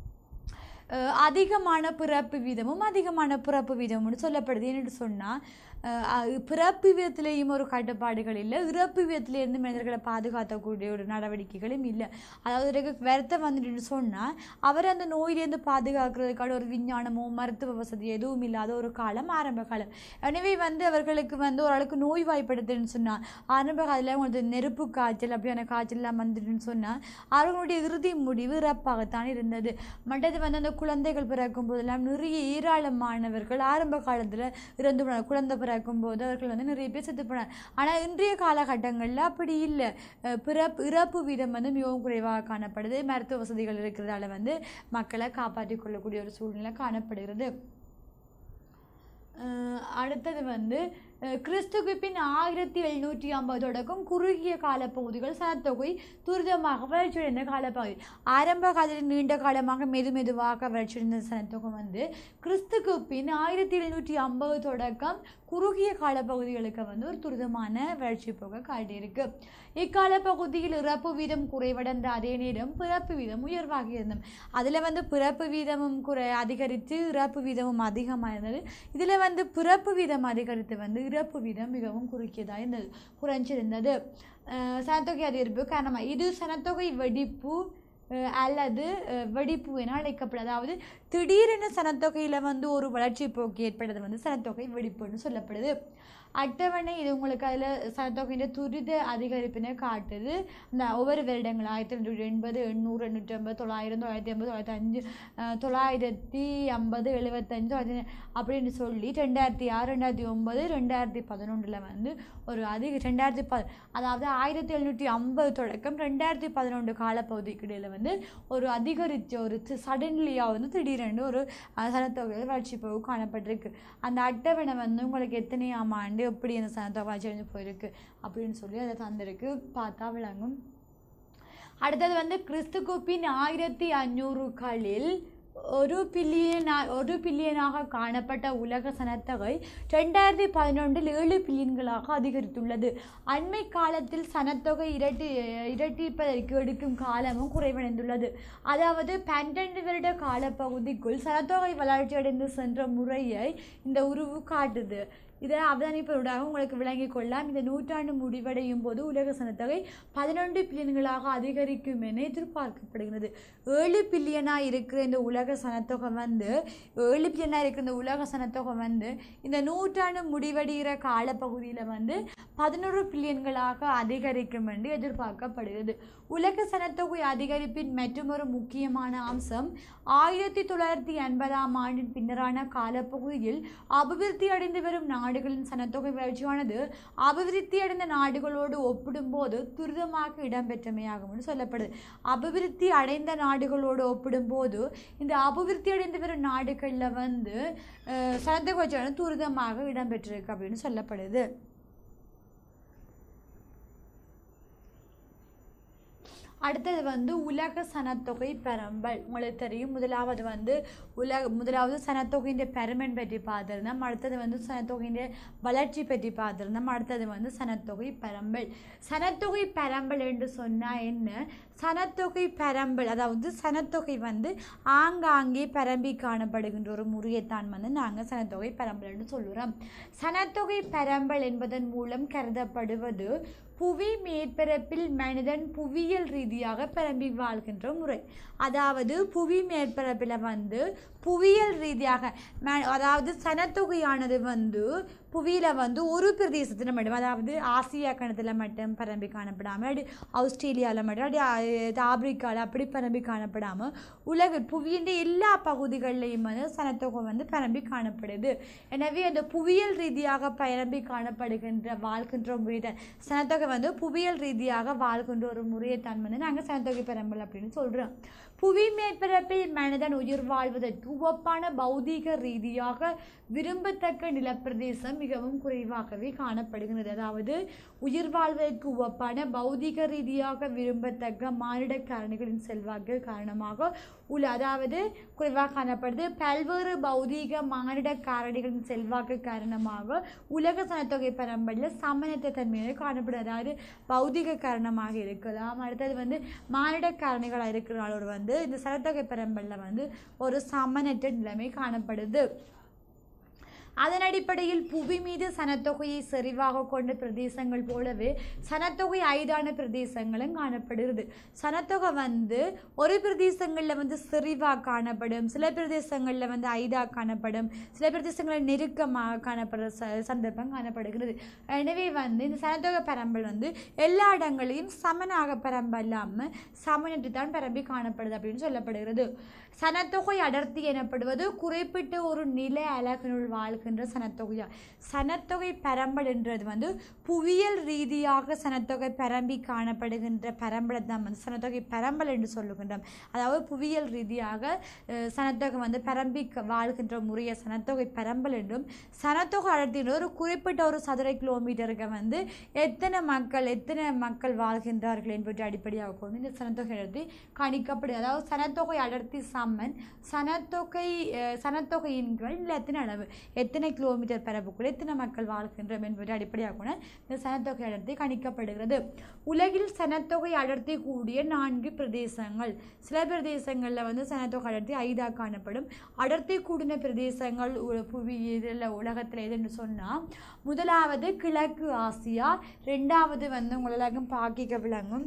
அஹ் அதிகமான பிறப்பு வீதமும் அதிகமான பிறப்பு வீதமும்னு சொல்லப்படுது என்னென்னு சொன்னால் பிறப்பு வீதத்திலேயும் ஒரு கட்டுப்பாடுகள் இல்லை இறப்பு வீதத்திலேருந்து மனிதர்களை பாதுகாக்கக்கூடிய ஒரு நடவடிக்கைகளும் இல்லை அதாவது இதுக்கு வருத்தம் வந்துட்டு சொன்னால் அவர் அந்த நோயிலேருந்து பாதுகாக்கிறதுக்கான ஒரு விஞ்ஞானமோ மருத்துவ வசதி எதுவும் இல்லாத ஒரு காலம் ஆரம்ப காலம் எனவே வந்து அவர்களுக்கு வந்து ஓரளவுக்கு நோய் வாய்ப்படுதுன்னு சொன்னால் ஆரம்ப காலத்தில் அவங்களுக்கு நெருப்பு காய்ச்சல் அப்படியான காய்ச்சல்லாம் வந்துட்டுன்னு சொன்னால் அவர்களுடைய இறுதி முடிவு இறப்பாகத்தான் இருந்தது மற்றது வந்து அந்த குழந்தைகள் பிறக்கும் போதெல்லாம் நிறைய ஏராளமானவர்கள் ஆரம்ப காலத்தில் இறந்து போனார் குழந்தை பிறக்கும் போது அவர்கள் வந்து நிறைய பேர் செத்து போனார் ஆனால் இன்றைய காலகட்டங்களில் அப்படி இல்லை அஹ் பிறப்பு இறப்பு வீதம் வந்து மிகவும் குறைவாக காணப்படுது மருத்துவ வசதிகள் இருக்கிறதால வந்து மக்களை காப்பாற்றிக் கொள்ளக்கூடிய ஒரு சூழ்நிலை காணப்படுகிறது அஹ் அடுத்தது வந்து அஹ், கிறிஸ்துக்கு பின் ஆயிரத்தி எழுநூற்றி ஐம்பது தொடக்கம் குறுகிய காலப்பகுதிகள் சனத்தொகை துரிதமாக வளர்ச்சியடைந்த காலப்பகுதி ஆரம்ப காலத்தில் நீண்ட காலமாக மெது மெதுவாக வளர்ச்சியடைந்த சனத்தொகை வந்து கிறிஸ்துக்கு பின் ஆயிரத்தி எழுநூற்றி ஐம்பது தொடக்கம் குறுகிய காலப்பகுதிகளுக்கு வந்து ஒரு துரிதமான வளர்ச்சி போக காட்டியிருக்கு இக்கால பகுதியில் இறப்பு வீதம் குறைவடைந்த அதே நேரம் பிறப்பு வீதம் உயர்வாக இருந்தது அதில் வந்து பிறப்பு வீதமும் குறை அதிகரித்து இறப்பு வீதமும் அதிகமாக இருந்தது இதில் வந்து பிறப்பு வீதம் அதிகரித்து வந்து இறப்பு வீதம் மிகவும் குறுக்கியதாக இருந்தது குறைஞ்சிருந்தது அஹ் சனத்தொகை அதிகரிப்பு காரணமாக இது சனத்தொகை வெடிப்பு அஹ் அல்லது அஹ், வெடிப்பு என அழைக்கப்படும் அதாவது திடீரென சனத்தொகையில் வந்து ஒரு வளர்ச்சி போக்கு ஏற்படுறது வந்து சனத்தொகை வெடிப்புன்னு சொல்லப்படுது அட்டவணை இது உங்களுக்கு அதில் சனத்தொகையின் துரித அதிகரிப்பினை காட்டுது இந்த ஒவ்வொரு வருடங்கள் ஆயிரத்தி தொண்ணூற்றி எண்பது எண்ணூறு எண்ணூற்றி ஐம்பது தொள்ளாயிரம் தொள்ளாயிரத்தி ஐம்பது தொள்ளாயிரத்தி அஞ்சு அஹ், தொள்ளாயிரத்தி ஐம்பது எழுபத்தஞ்சு தொள்ளாயிரத்தி அப்படின்னு சொல்லி ரெண்டாயிரத்தி ஆறு ரெண்டாயிரத்தி ஒம்பது ரெண்டாயிரத்தி பதினொன்றில் வந்து ஒரு அதிக ரெண்டாயிரத்தி ப அதாவது ஆயிரத்தி எழுநூற்றி ஐம்பது தொடக்கம் ரெண்டாயிரத்தி பதினொன்று காலப்பகுதிக்கு இடையில் வந்து ஒரு அதிகரித்த ஒரு சடன்லியாக வந்து திடீரென்று ஒரு அஹ், சனத்தொகையில் வளர்ச்சி போக்கு காணப்பட்டிருக்கு அந்த அட்டவணை வந்து உங்களுக்கு எத்தனையாம் ஆண்டு எப்படி அந்த சனத்தொகை வளர்ச்சி போயிருக்கு அப்படின்னு சொல்லி அதை தந்திருக்கு பார்த்தா விளங்கும் அடுத்தது வந்து கிறிஸ்துக்கு பின் ஆயிரத்தி அஞ்சூறுகளில் ஒரு பில்லியனா ஒரு பில்லியனாக காணப்பட்ட உலக சனத்தொகை ரெண்டாயிரத்தி பதினொன்றில் ஏழு பில்லியன்களாக அதிகரித்துள்ளது அண்மை காலத்தில் சனத்தொகை இரட்டி இரட்டிப்பதற்கு எடுக்கும் காலமும் குறைவடைந்துள்ளது அதாவது பன்னெண்டு வருட காலப்பகுதிக்குள் சனத்தொகை வளர்ச்சியடைந்து சென்ற முறையை இந்த உருவு காட்டுது இதை அவதானிப்பதூடாக உங்களுக்கு விளங்கிக் கொள்ளலாம் இந்த நூற்றாண்டு முடிவடையும் போது உலக சனத்தொகை பதினொன்று பில்லியன்களாக அதிகரிக்கும் என எதிர்பார்க்கப்படுகிறது ஏழு பில்லியனாக இருக்கிற இந்த உலக சனத்தொகை வந்து ஏழு பில்லியனாக இருக்கிற இந்த உலக சனத்தொகை வந்து இந்த நூற்றாண்டு முடிவடைகிற காலப்பகுதியில் வந்து பதினொரு பில்லியன்களாக அதிகரிக்கும் என்று எதிர்பார்க்கப்படுகிறது உலக சனத்தொகை அதிகரிப்பின் மற்றொரு முக்கியமான அம்சம் ஆயிரத்தி தொள்ளாயிரத்தி எண்பதாம் ஆண்டின் பின்னரான காலப்பகுதியில் அபிவிருத்தி அடைந்து வரும் நாடுகளின் சனத்தொகை வளர்ச்சியானது அபிவிருத்தி அடைந்த நாடுகளோடு ஒப்பிடும்போது துரிதமாக இடம்பெற்றமையாகும் சொல்லப்படுது அபிவிருத்தி அடைந்த நாடுகளோடு ஒப்பிடும்போது இந்த அபிவிருத்தி அடைந்து வரும் நாடுகளில் வந்து அஹ், சனத்தொகை வளர்ச்சியானது துரிதமாக இடம்பெற்றிருக்கு அப்படின்னு சொல்லப்படுது அடுத்தது வந்து உலக சனத்தொகை பெரம்பல் உங்களுக்கு தெரியும் முதலாவது வந்து உலக முதலாவது சனத்தொகையின் பெருமன் பற்றி பார்த்துருந்தோம் அடுத்தது வந்து சனத்தொகையின் வளர்ச்சி பற்றி பார்த்துருந்தோம் அடுத்தது வந்து சனத்தொகை பெரம்பல் சனத்தொகை பெரம்பல் என்று சொன்னால் என்ன சனத்தொகை பெரம்பல் அதாவது சனத்தொகை வந்து ஆங்காங்கே பரம்பி காணப்படுகின்ற ஒரு முறையைத்தான் வந்து நாங்கள் சனத்தொகை பெரம்பல் என்று சொல்லுறோம் சனத்தொகை பெரம்பல் என்பதன் மூலம் கருதப்படுவது புவி மேற்பரப்பில் மனிதன் புவியியல் ரீதியாக பரம்பி வாழ்கின்ற முறை அதாவது புவி மேற்பரப்பில் வந்து புவியியல் ரீதியாக ம- அதாவது சனத்தொகையானது வந்து புவியில் வந்து ஒரு பிரதேசத்தில் மட்டும் அதாவது ஆசியா கணத்தில் மட்டும் பரம்பி காணப்படாமல் அப்படி ஆஸ்திரேலியாவில் மட்டும் அப்படி அஹ், ஆப்பிரிக்காவில் அப்படி பரம்பி காணப்படாமல் உலக புவியின் எல்லா பகுதிகளிலையும் வந்து சனத்தொகை வந்து பரம்பி காணப்படுது எனவே அந்த புவியியல் ரீதியாக பரம்பி காணப்படுகின்ற வாழ்கின்ற முறைதான் சனத்தொகை வந்து புவியியல் ரீதியாக வாழ்கின்ற ஒரு முறையைத்தான் வந்து நாங்கள் சனத்தொகை பெரம்பல் அப்படின்னு சொல்கிறோம் புவி மேற்பரப்பில் மனிதன் உயிர் வாழ்வதற்கு உவப்பான பௌதீக ரீதியாக விரும்பத்தக்க நிலப்பிரதேசம் மிகவும் குறைவாகவே காணப்படுகிறது அதாவது உயிர் வாழ்வதற்கு உவப்பான பௌதீக ரீதியாக விரும்பத்தக்க மானிட காரணிகளின் செல்வாக்கு காரணமாக உள்ள அதாவது குறைவாக காணப்படுது பல்வேறு பௌதீக மானிட காரணிகளின் செல்வாக்கு காரணமாக உலக சனத்தொகை பரம்பரில் சமநத்த தன்மையை காணப்படுது அதாவது பௌதீக காரணமாக இருக்கலாம் அடுத்தது வந்து மானிட காரணிகளாக இருக்கிறாளோடு வந்து இந்த சனத்தொகை பரம்பரில் வந்து ஒரு சமநற்ற நிலைமை காணப்படுது அதன் அடிப்படையில் புவி மீது சனத்தொகையை செறிவாக கொண்ட பிரதேசங்கள் போலவே சனத்தொகை ஐதான பிரதேசங்களும் காணப்படுகிறது சனத்தொகை வந்து ஒரு பிரதேசங்களில் வந்து செறிவாக காணப்படும் சில பிரதேசங்களில் வந்து ஐதாக காணப்படும் சில பிரதேசங்களில் நெருக்கமாக காணப்படுற ச சந்தர்ப்பம் காணப்படுகிறது எனவே வந்து இந்த சனத்தொகை பரம்பல் வந்து எல்லா இடங்களையும் சமனாக பரம்பல்லாமல் சமனற்று தான் பரம்பி காணப்படுது அப்படின்னு சொல்லப்படுகிறது சனத்தொகை அடர்த்தி எனப்படுவது குறிப்பிட்ட ஒரு நில அலகினுள் வாழ்கின்ற சனத்தொகையா சனத்தொகை பரம்பல் என்றது வந்து புவியியல் ரீதியாக சனத்தொகை பரம்பி காணப்படுகின்ற பரம்பலை தான் வந்து சனத்தொகை பரம்பல் என்று சொல்லுகின்றோம் அதாவது புவியியல் ரீதியாக அஹ், சனத்தொகை வந்து பரம்பி க- வாழ்கின்ற முறையை சனத்தொகை பரம்பல் என்றும் சனத்தொகை அடர்த்தின்ற ஒரு குறிப்பிட்ட ஒரு சதுர கிலோமீட்டருக்கு வந்து எத்தனை மக்கள் எத்தனை மக்கள் வாழ்கின்றார்கள் என்பதை அடிப்படையாக கொண்டு இந்த சனத்தொகை அடர்த்தி கணிக்கப்படுது அதாவது சனத்தொகை அடர்த்தி சம்மன் சனத்தொகை அஹ், சனத்தொகையின் கீழ் எத்தனை அளவு எத்தனை கிலோமீட்டர் பரப்புக்குள் எத்தனை மக்கள் வாழ்கின்றோம் என்பதை அடிப்படையாக கொண்டு இந்த சனத்தொகை அடர்த்தி கணிக்கப்படுகிறது உலகில் சனத்தொகை அடர்த்தி கூடிய நான்கு பிரதேசங்கள் சில பிரதேசங்களில் வந்து சனத்தொகை அடர்த்தி ஐதாக காணப்படும் அடர்த்தி கூடின பிரதேசங்கள் உ- புவி இதில் உலகத்தில் எதுன்னு சொன்னால் முதலாவது கிழக்கு ஆசியா ரெண்டாவது வந்து உங்களுக்கு பாக்கிக்க விளங்கும்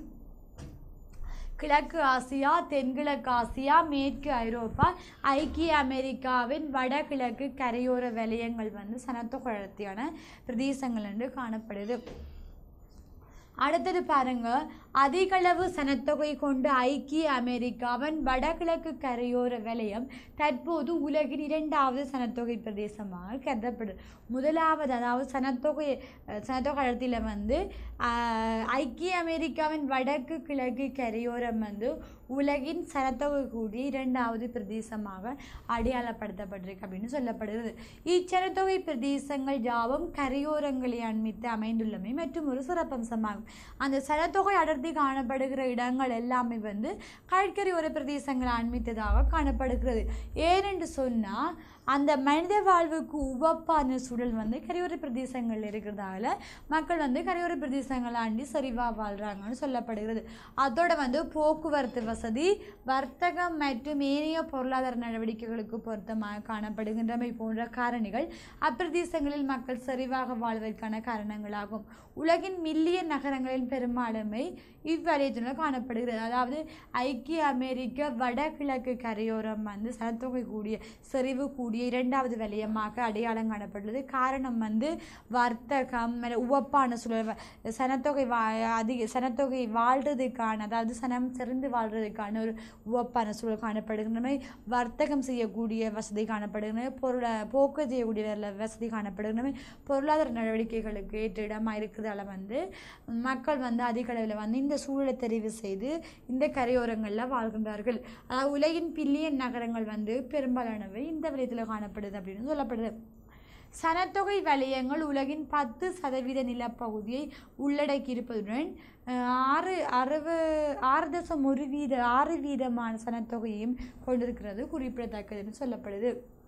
கிழக்கு ஆசியா தென்கிழக்கு ஆசியா மேற்கு ஐரோப்பா ஐக்கிய அமெரிக்காவின் வடகிழக்கு கரையோர வலயங்கள் வந்து சனத்தொகை அடர்த்தியான பிரதேசங்கள் என்று காணப்படுது அடுத்தது பாருங்க அதிகளவு சனத்தொகை கொண்ட ஐக்கிய அமெரிக்காவின் வடகிழக்கு கரையோர வலயம் தற்போது உலகின் இரண்டாவது சனத்தொகை பிரதேசமாக கருதப்படுது முதலாவது அதாவது சனத்தொகை அஹ், சனத்தொகை அடர்த்தியில் வந்து ஆஹ், ஐக்கிய அமெரிக்காவின் வடக்கு கிழக்கு கரையோரம் வந்து உலகின் சனத்தொகை கூடிய இரண்டாவது பிரதேசமாக அடையாளப்படுத்தப்பட்டிருக்கு அப்படின்னு சொல்லப்படுகிறது இச்சனத்தொகை பிரதேசங்கள் யாவும் கரையோரங்களை அண்மித்து அமைந்துள்ளமை மற்றும் ஒரு சிறப்பம்சமாகும் அந்த சனத்தொகை அடர்த்தி காணப்படுகிற இடங்கள் எல்லாமே வந்து கடற்கரையோர பிரதேசங்களை அண்மித்ததாக காணப்படுகிறது ஏனென்று சொன்னால் அந்த மனித வாழ்வுக்கு உவப்பான சூழல் வந்து கரையோர பிரதேசங்கள் இருக்கிறதால மக்கள் வந்து கரையோர பிரதேசங்களை ஆண்டி சரிவாக வாழ்கிறாங்கன்னு சொல்லப்படுகிறது அதோட வந்து போக்குவரத்து வசதி வர்த்தகம் மற்றும் ஏனைய பொருளாதார நடவடிக்கைகளுக்கு பொருத்தமாக காணப்படுகின்றமை போன்ற காரணிகள் அப்பிரதேசங்களில் மக்கள் சரிவாக வாழ்வதற்கான காரணங்களாகும் உலகின் மில்லியன் நகரங்களின் பெரும்பாலுமை இவ்வலயத்தினுள் காணப்படுகிறது அதாவது ஐக்கிய அமெரிக்க வடகிழக்கு கரையோரம் வந்து சனத்தொகை கூடிய செறிவு கூடிய இரண்டாவது வலயமாக அடையாளம் காணப்பட்டுள்ளது காரணம் வந்து வர்த்தகம் மற்ற உவப்பான சூழல் வ- சனத்தொகை வா அதிக சனத்தொகை வாழ்றதுக்கான அதாவது சனம் சிறந்து வாழ்றதுக்கான ஒரு உவப்பான சூழல் காணப்படுகின்றன வர்த்தகம் செய்யக்கூடிய வசதி காணப்படுகின்றன பொருள போக்கு செய்யக்கூடிய வேலை வசதி காணப்படுகின்றன பொருளாதார நடவடிக்கைகளுக்கு ஏற்ற இடமாக இருக்கிறதால வந்து மக்கள் வந்து அதிக அளவில் வந்து இந்த சூழலை தெரிவு செய்து இந்த கரையோரங்களில் வாழ்கின்றார்கள் அதாவது உலகின் பில்லியன் நகரங்கள் வந்து பெரும்பாலானவை இந்த வலயத்தில் காணப்படுது அப்படின்னு சொல்லப்படுது சனத்தொகை வலயங்கள் உலகின் பத்து சதவீத நிலப்பகுதியை உள்ளடக்கி இருப்பதுடன் அஹ், ஆறு அறுப ஆறு தசம் ஒரு வீத ஆறு வீதமான சனத்தொகையையும் கொண்டிருக்கிறது குறிப்பிடத்தக்கதுன்னு சொல்லப்படுது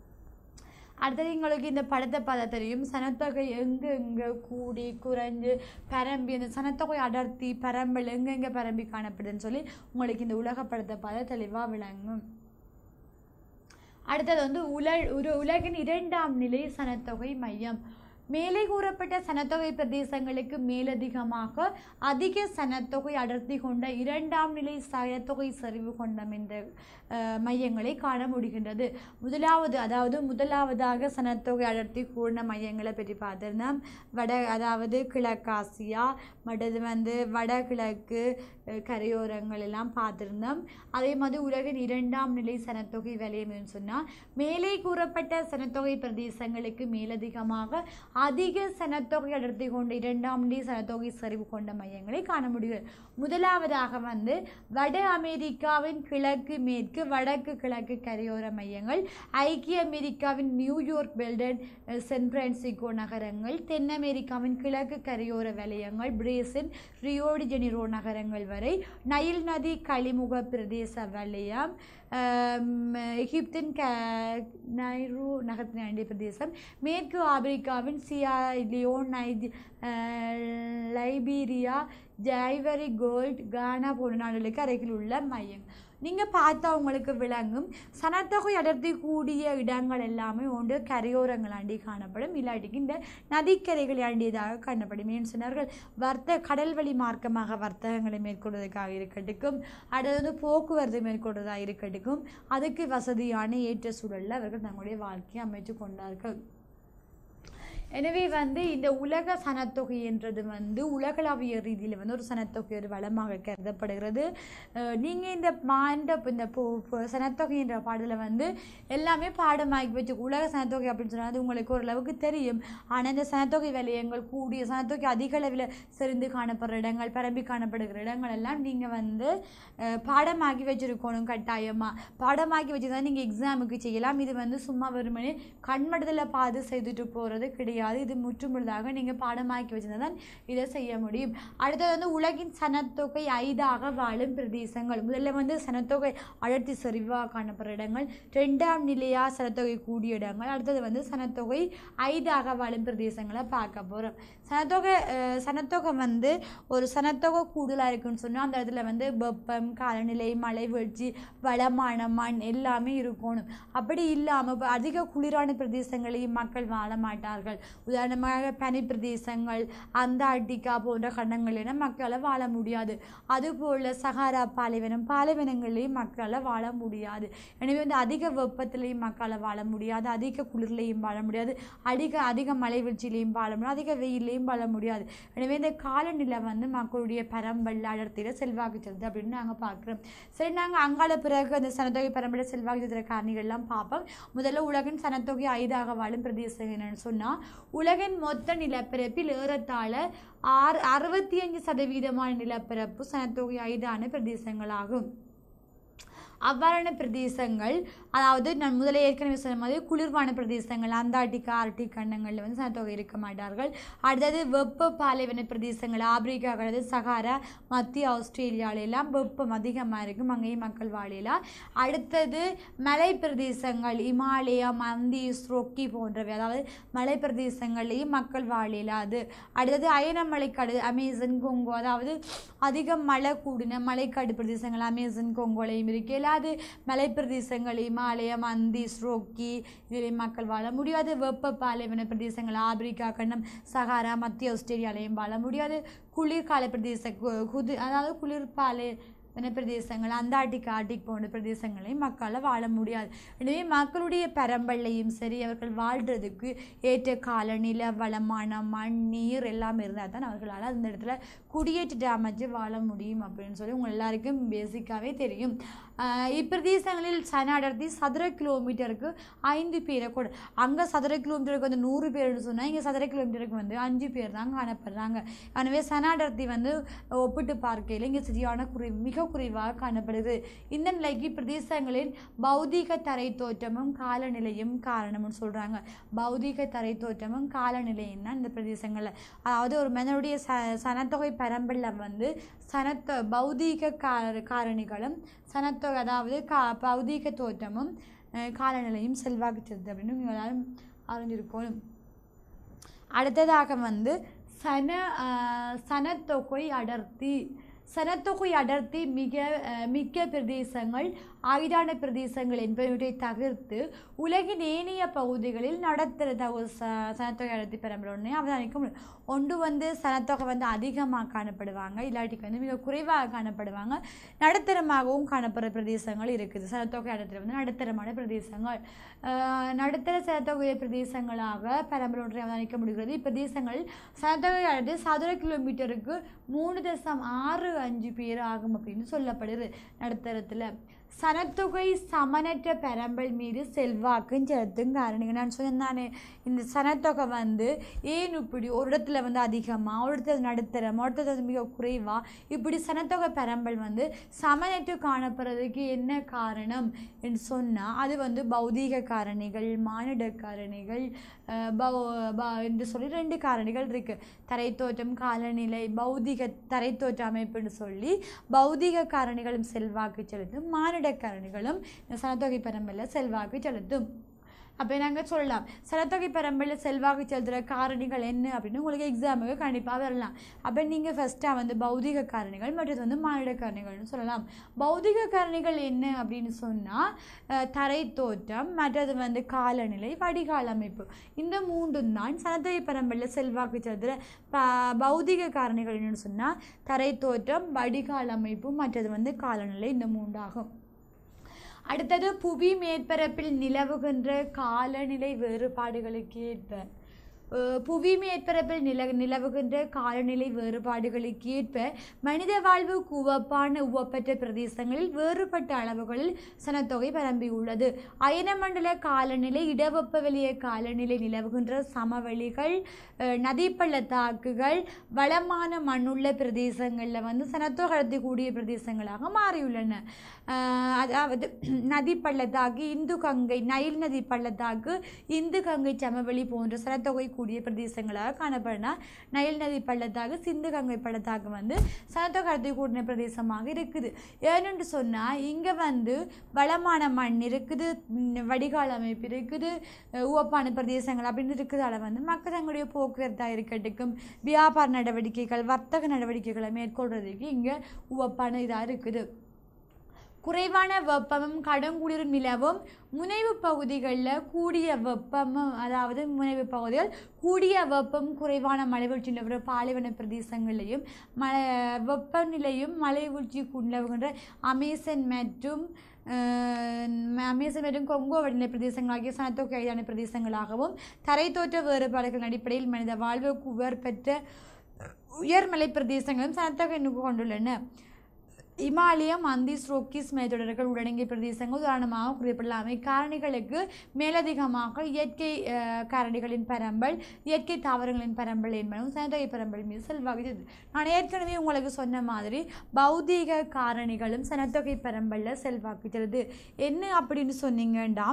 அடுத்தது எங்களுக்கு இந்த படத்தை பார்த்தா தெரியும் சனத்தொகை எங்கே எங்கே கூடி குறைஞ்சு பரம்பி அந்த சனத்தொகை அடர்த்தி பரம்பல் எங்கெங்கே பரம்பி காணப்படுதுன்னு சொல்லி உங்களுக்கு இந்த உலக படத்தை பார்த்தா தெளிவாக விளங்கும் அடுத்தது வந்து உல ஒரு உலகின் இரண்டாம் நிலை சனத்தொகை மையம் மேலே கூறப்பட்ட சனத்தொகை பிரதேசங்களுக்கு மேலதிகமாக அதிக சனத்தொகை அடர்த்தி கொண்ட இரண்டாம் நிலை சனத்தொகை சரிவு கொண்ட இந்த அஹ், மையங்களை காண முடிகின்றது முதலாவது அதாவது முதலாவதாக சனத்தொகை அடர்த்தி கூடின மையங்களை பற்றி பார்த்திருந்தோம் வட அதாவது கிழக்காசியா மற்றது வந்து வடகிழக்கு அஹ், கரையோரங்கள் எல்லாம் பார்த்திருந்தோம் அதே மாதிரி உலகின் இரண்டாம் நிலை சனத்தொகை வலயம் சொன்னால் மேலே கூறப்பட்ட சனத்தொகை பிரதேசங்களுக்கு மேலதிகமாக அதிக சனத்தொகை அடர்த்தி கொண்ட இரண்டாம் நிலை சனத்தொகை சரிவு கொண்ட மையங்களை காண முடிகிறது முதலாவதாக வந்து வட அமெரிக்காவின் கிழக்கு மேற்கு வடக்கு கிழக்கு கரையோர மையங்கள் ஐக்கிய அமெரிக்காவின் நியூயார்க் பெல்டன் அஹ், சான் பிரான்சிஸ்கோ நகரங்கள் தென் அமெரிக்காவின் கிழக்கு கரையோர வலயங்கள் பிரேசில் ரியோடி ஜெனிரோ நகரங்கள் வரை நைல் நதி கழிமுக பிரதேச வலயம் ஆம், எகிப்தின் க நைரோ நகரத்தின் அண்டிய பிரதேசம் மேற்கு ஆப்பிரிக்காவின் சியா லியோன் நைஜி அஹ், லைபீரியா ஜைவரி கோல்ட் கானா போன்ற நாடுகளுக்கு அருகில் உள்ள மையம் நீங்கள் பார்த்தா உங்களுக்கு விளங்கும் சனத்தொகை அடர்த்தி கூடிய இடங்கள் எல்லாமே ஒன்று கரையோரங்களாண்டி காணப்படும் இல்லாட்டிக்கு இந்த நதிக்கரைகள் ஆண்டியதாக காணப்படும் ஏன்னு சொன்னார்கள் வர்த்த கடல்வழி மார்க்கமாக வர்த்தகங்களை மேற்கொள்வதற்காக இருக்கட்டும் அடுத்தது வந்து போக்குவரத்து மேற்கொள்வதாக இருக்கட்டும் அதுக்கு வசதியான ஏற்ற சூழலில் அவர்கள் தங்களுடைய வாழ்க்கையை அமைத்து கொண்டார்கள் எனவே வந்து இந்த உலக சனத்தொகை என்றது வந்து உலகளாவிய ரீதியில் வந்து ஒரு சனத்தொகை ஒரு வளமாக கருதப்படுகிறது அஹ் நீங்க இந்த மாண்ட இந்த பொ- பொ- சனத்தொகை என்ற பாடல வந்து எல்லாமே பாடமாக்கி வச்சு உலக சனத்தொகை அப்படின்னு சொன்னா அது உங்களுக்கு ஓரளவுக்கு தெரியும் ஆனால் இந்த சனத்தொகை வலயங்கள் கூடிய சனத்தொகை அதிக அளவில் செறிந்து காணப்படுற இடங்கள் பரம்பி காணப்படுகிற இடங்கள் எல்லாம் நீங்க வந்து அஹ், பாடமாக்கி வச்சிருக்கணும் கட்டாயமா பாடமாக்கி வச்சு தான் நீங்கள் எக்ஸாமுக்கு செய்யலாம் இது வந்து சும்மா வெறுமனே கண்மடுதலை பார்த்து செய்துட்டு போகிறது கிடையாது இது முற்றுமுழுதாக நீங்கள் பாடமாக்கி வச்சிருந்தா தான் இதை செய்ய முடியும் அடுத்தது வந்து உலகின் சனத்தொகை ஐதாக வாழும் பிரதேசங்கள் முதல்ல வந்து சனத்தொகை அடர்த்தி சரிவாக காணப்படுற இடங்கள் ரெண்டாம் நிலையாக சனத்தொகை கூடிய இடங்கள் அடுத்தது வந்து சனத்தொகை ஐதாக வாழும் பிரதேசங்களை பார்க்க போகிறோம் சனத்தொகை அஹ், சனத்தொகை வந்து ஒரு சனத்தொகை கூடுதலாக இருக்குன்னு சொன்னால் அந்த இடத்துல வந்து வெப்பம் காலநிலை மழை வீழ்ச்சி வளமான மண் எல்லாமே இருக்கணும் அப்படி இல்லாமல் இப்போ அதிக குளிரான பிரதேசங்களையும் மக்கள் வாழ மாட்டார்கள் உதாரணமாக பனி பிரதேசங்கள் அந்தார்டிகா போன்ற கண்டங்களிலும் மக்களால் வாழ முடியாது அதுபோல் சஹாரா பாலைவனம் பாலைவனங்களையும் மக்களால் வாழ முடியாது எனவே வந்து அதிக வெப்பத்திலையும் மக்களால் வாழ முடியாது அதிக குளிர்லையும் வாழ முடியாது அதிக அதிக மழை வீழ்ச்சியிலையும் வாழ முடியாது அதிக வெயிலையும் வாழ முடியாது எனவே இந்த காலநிலை வந்து மக்களுடைய பரம்பல் அடர்த்தியில் செல்வாக்கு செலுத்து அப்படின்னு நாங்கள் பார்க்குறோம் சரி நாங்கள் அங்கால பிறகு அந்த சனத்தொகை பரம்பரை செல்வாக்கு செலுத்துகிற காரணிகள்லாம் பார்ப்போம் முதல்ல உலகின் சனத்தொகை ஐதாக வாழும் பிரதேசம் என்னன்னு சொன்னால் உலகின் மொத்த நிலப்பரப்பில் ஏறத்தாழ ஆறு அறுபத்தி அஞ்சு சதவீதமான நிலப்பரப்பு சனத்தொகை ஐதான பிரதேசங்களாகும் அவ்வாறான பிரதேசங்கள் அதாவது நான் முதலே ஏற்கனவே சொன்ன மாதிரி குளிர்வான பிரதேசங்கள் அந்தார்டிகா ஆர்டிக் கண்டங்களில் வந்து சனத்தொகை இருக்க மாட்டார்கள் அடுத்தது வெப்ப பாலைவன பிரதேசங்கள் ஆப்பிரிக்கா கடந்து சகாரா மத்திய ஆஸ்திரேலியால எல்லாம் வெப்பம் அதிகமாக இருக்கும் அங்கேயும் மக்கள் வாழலாம் அடுத்தது மலை பிரதேசங்கள் இமாலயா மந்தீஸ் ரொக்கி போன்றவை அதாவது மலை பிரதேசங்கள்லேயும் மக்கள் வாழலாது அடுத்தது அயனமலைக்காடு அமேசன் கொங்கோ அதாவது அதிக மழை கூடின மலைக்காடு பிரதேசங்கள் அமேசன் கொங்கோலையும் இருக்கு இல்லாது மலை பிரதேசங்கள் இமாலயம் அந்தீஸ் ரொக்கி இதிலையும் மக்கள் வாழ முடியாது வெப்ப பாலைவன பிரதேசங்கள் ஆப்பிரிக்கா கண்டம் சகாரா மத்திய ஆஸ்திரேலியாலையும் வாழ முடியாது குளிர்கால பிரதேச கு- குது அதாவது குளிர்பாலை வன பிரதேசங்கள் அந்தார்டிக் ஆர்டிக் போன்ற பிரதேசங்களையும் மக்களால் வாழ முடியாது எனவே மக்களுடைய பரம்பல்லையும் சரி அவர்கள் வாழ்கிறதுக்கு ஏற்ற காலநிலை வளமான மண் நீர் எல்லாம் இருந்தால் தான் அவர்களால் அந்த இடத்துல குடியேற்றிட்டு அமைச்சு வாழ முடியும் அப்படின்னு சொல்லி உங்கள் எல்லாருக்கும் பேசிக்காகவே தெரியும் ஆஹ் இப்பிரதேசங்களில் சன அடர்த்தி சதுர கிலோமீட்டருக்கு ஐந்து பேரை கூட அங்கே சதுர கிலோமீட்டருக்கு வந்து நூறு பேர்னு சொன்னால் இங்கே சதுர கிலோமீட்டருக்கு வந்து அஞ்சு பேர் தான் காணப்படுறாங்க எனவே சன அடர்த்தி வந்து ஒப்பிட்டு பார்க்கையில் இங்கே சரியான குறை மிக குறைவாக காணப்படுது இந்த நிலைக்கு பிரதேசங்களின் பௌதீக தரை தோற்றமும் காலநிலையும் காரணம்னு சொல்கிறாங்க பௌதீக தரை தோற்றமும் காலநிலையும் தான் இந்த பிரதேசங்களில் அதாவது ஒரு மனிதனுடைய ச சனத்தொகை பரம்பலில் வந்து சனத்த பௌதீக கார காரணிகளும் சனத்தொகை அதாவது கா பௌதீக தோற்றமும் அஹ், காலநிலையும் செல்வாக்கு செலுத்து அப்படின்னு எல்லாரும் அறிஞ்சிருக்கணும் அடுத்ததாக வந்து சன அஹ், சனத்தொகை அடர்த்தி சனத்தொகை அடர்த்தி மிக அஹ், மிக்க பிரதேசங்கள் ஆயுதான பிரதேசங்கள் என்பவற்றை தவிர்த்து உலகின் ஏனைய பகுதிகளில் நடத்துகிற தகு ச சனத்தொகை அடர்த்தி பெறப்படணும்னே அவதானிக்க முடியும் ஒன்று வந்து சனத்தொகை வந்து அதிகமாக காணப்படுவாங்க இல்லாட்டிக்கு வந்து மிக குறைவாக காணப்படுவாங்க நடுத்தரமாகவும் காணப்படுற பிரதேசங்கள் இருக்குது சனத்தொகை அடர்த்தி வந்து நடுத்தரமான பிரதேசங்கள் அஹ், நடுத்தர சனத்தொகை பிரதேசங்களாக பெரம்பலூர் ஒன்றை அவதானிக்க முடிகிறது இப்பிரதேசங்கள் சனத்தொகை அடர்த்தி சதுர கிலோமீட்டருக்கு மூணு தசம் ஆறு அஞ்சு பேர் ஆகும் அப்படின்னு சொல்லப்படுது நடுத்தரத்தில் சனத்தொகை சமனற்ற பெரம்பல் மீது செல்வாக்கும் செலுத்தும் காரணிகள் நான் சொன்னானே இந்த சனத்தொகை வந்து ஏன் இப்படி ஒரு இடத்துல வந்து அதிகமாக ஒரு இடத்துல நடுத்தரம் ஒரு இடத்துல வந்து மிக குறைவா இப்படி சனத்தொகை பெரம்பல் வந்து சமனற்று காணப்படுறதுக்கு என்ன காரணம் என்று சொன்னால் அது வந்து பௌதீக காரணிகள் மானிட காரணிகள் அஹ், பௌ- ப- என்று சொல்லி ரெண்டு காரணிகள் இருக்குது தரைத்தோற்றம் காலநிலை பௌதிக தரைத்தோற்ற அமைப்புன்னு சொல்லி பௌதீக காரணிகளும் செல்வாக்கு செலுத்தும் மானிட காரணிகளும் இந்த சனத்தொகை பெரம்பலில் செல்வாக்கு செலுத்தும் அப்போ நாங்கள் சொல்லலாம் சனத்தொகை பெரம்பலில் செல்வாக்கு செலுத்துகிற காரணிகள் என்ன அப்படின்னு உங்களுக்கு எக்ஸாமுக்கு கண்டிப்பாக வரலாம் அப்போ நீங்கள் ஃபஸ்ட்டாக வந்து பௌதிக காரணிகள் மற்றது வந்து மானிட காரணிகள்னு சொல்லலாம் பௌதிக காரணிகள் என்ன அப்படின்னு சொன்னால் தரை தோற்றம் மற்றது வந்து காலநிலை வடிகால் அமைப்பு இந்த மூன்றும் தான் சனத்தொகை பெரம்பலில் செல்வாக்கு செலுத்துகிற ப பௌதிக காரணிகள் என்னன்னு சொன்னால் தரை தோற்றம் வடிகால் அமைப்பு மற்றது வந்து காலநிலை இந்த மூன்றாகும் அடுத்தது புவி மேற்பரப்பில் நிலவுகின்ற காலநிலை வேறுபாடுகளுக்கு ஏற்ப அஹ், புவி மேற்பரப்பில் நில நிலவுகின்ற காலநிலை வேறுபாடுகளுக்கு ஏற்ப மனித வாழ்வு உவப்பான உவப்பற்ற பிரதேசங்களில் வேறுபட்ட அளவுகளில் சனத்தொகை பரம்பியுள்ளது அயனமண்டல காலநிலை இடவெப்பவெளிய காலநிலை நிலவுகின்ற சமவெளிகள் அஹ், நதி பள்ளத்தாக்குகள் வளமான மண்ணுள்ள பிரதேசங்களில் வந்து சனத்தொகை கூடிய பிரதேசங்களாக மாறியுள்ளன அஹ், அதாவது நதி பள்ளத்தாக்கு இந்து கங்கை நைல் நதி பள்ளத்தாக்கு இந்து கங்கை சமவெளி போன்ற சனத்தொகை கூடிய பிரதேசங்களாக காணப்படுனா நைல் நதி பள்ளத்தாக்கு சிந்து கங்கை பள்ளத்தாக்கு வந்து சனத்தொகை கூடிய பிரதேசமாக இருக்குது ஏனென்று சொன்னால் இங்கே வந்து வளமான மண் இருக்குது ம், வடிகால் அமைப்பு இருக்குது அஹ், உவப்பான பிரதேசங்கள் அப்படின்னு இருக்கிறதால வந்து மக்கள் தங்களுடைய போக்குவரத்தாக இருக்கட்டும் வியாபார நடவடிக்கைகள் வர்த்தக நடவடிக்கைகளை மேற்கொள்றதுக்கு இங்கே உவப்பான இதாக இருக்குது குறைவான வெப்பமும் கடுங்குளிரும் நிலவும் முனைவு பகுதிகளில் கூடிய வெப்பமும் அதாவது முனைவு பகுதிகள் கூடிய வெப்பம் குறைவான மலைவீழ்ச்சி நிலவுற பாலைவன பிரதேசங்களையும் ம வெப்பநிலையும் மலைவீழ்ச்சி நிலவுகின்ற அமேசன் மற்றும் அஹ், அமேசன் மற்றும் கொங்கோ வடிநிலை பிரதேசங்கள் ஆகிய சனத்தொகை கைதான பிரதேசங்களாகவும் தரைத்தோற்ற வேறுபாடுகளின் அடிப்படையில் மனித வாழ்வுக்கு உயர் பெற்ற உயர்மலை பிரதேசங்களும் சனத்தொகை கொண்டுள்ளன இமாலயம் அந்திஸ் ரோக்கிஸ் மேத்தொடர்கள் உள்ளடங்கிய பிரதேசங்கள் உதாரணமாக குறிப்பிடலாம் இக்காரணிகளுக்கு மேலதிகமாக இயற்கை அஹ், காரணிகளின் பரம்பல் இயற்கை தாவரங்களின் பரம்பல் என்பதும் சனத்தொகை பரம்பல் மீது செல்வாக்குது நான் ஏற்கனவே உங்களுக்கு சொன்ன மாதிரி பௌதீக காரணிகளும் சனத்தொகை பரம்பலில் செல்வாக்குகிறது என்ன அப்படின்னு சொன்னீங்கன்னா